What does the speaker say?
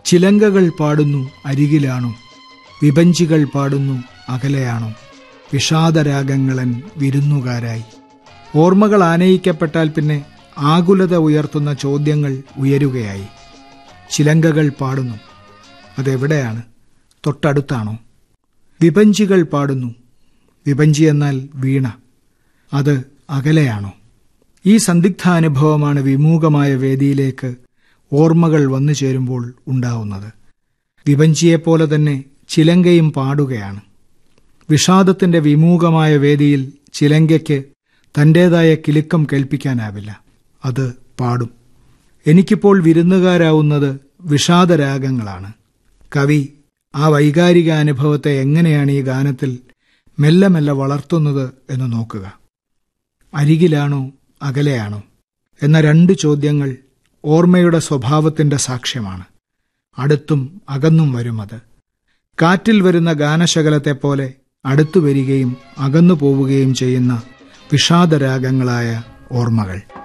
ചിലങ്കകൾ പാടുന്നു അരികിലാണോ വിപഞ്ചികൾ പാടുന്നു അകലെയാണോ വിഷാദരാഗങ്ങളൻ വിരുന്നുകാരായി ഓർമ്മകൾ ആനയിക്കപ്പെട്ടാൽ പിന്നെ ആകുലത ഉയർത്തുന്ന ചോദ്യങ്ങൾ ഉയരുകയായി ചിലങ്കകൾ പാടുന്നു അതെവിടെയാണ് തൊട്ടടുത്താണോ വിപഞ്ചികൾ പാടുന്നു വിപഞ്ചി എന്നാൽ വീണ അത് അകലെയാണോ ഈ സന്ദിഗ്ധാനുഭവമാണ് വിമൂകമായ വേദിയിലേക്ക് ഓർമ്മകൾ വന്നു ചേരുമ്പോൾ ഉണ്ടാവുന്നത് വിപഞ്ചിയെപ്പോലെ തന്നെ ചിലങ്കയും പാടുകയാണ് വിഷാദത്തിന്റെ വിമൂകമായ വേദിയിൽ ചിലങ്കയ്ക്ക് തന്റേതായ കിലുക്കം കേൾപ്പിക്കാനാവില്ല അത് പാടും എനിക്കിപ്പോൾ വിരുന്നുകാരാവുന്നത് വിഷാദരാഗങ്ങളാണ് കവി ആ വൈകാരിക അനുഭവത്തെ എങ്ങനെയാണ് ഈ ഗാനത്തിൽ മെല്ലെ മെല്ലെ വളർത്തുന്നത് എന്ന് നോക്കുക അരികിലാണോ അകലെയാണോ എന്ന രണ്ട് ചോദ്യങ്ങൾ ഓർമ്മയുടെ സ്വഭാവത്തിന്റെ സാക്ഷ്യമാണ് അടുത്തും അകന്നും വരുമത് കാറ്റിൽ വരുന്ന ഗാനശകലത്തെ പോലെ അടുത്തു വരികയും അകന്നു പോവുകയും ചെയ്യുന്ന വിഷാദരാഗങ്ങളായ ഓർമ്മകൾ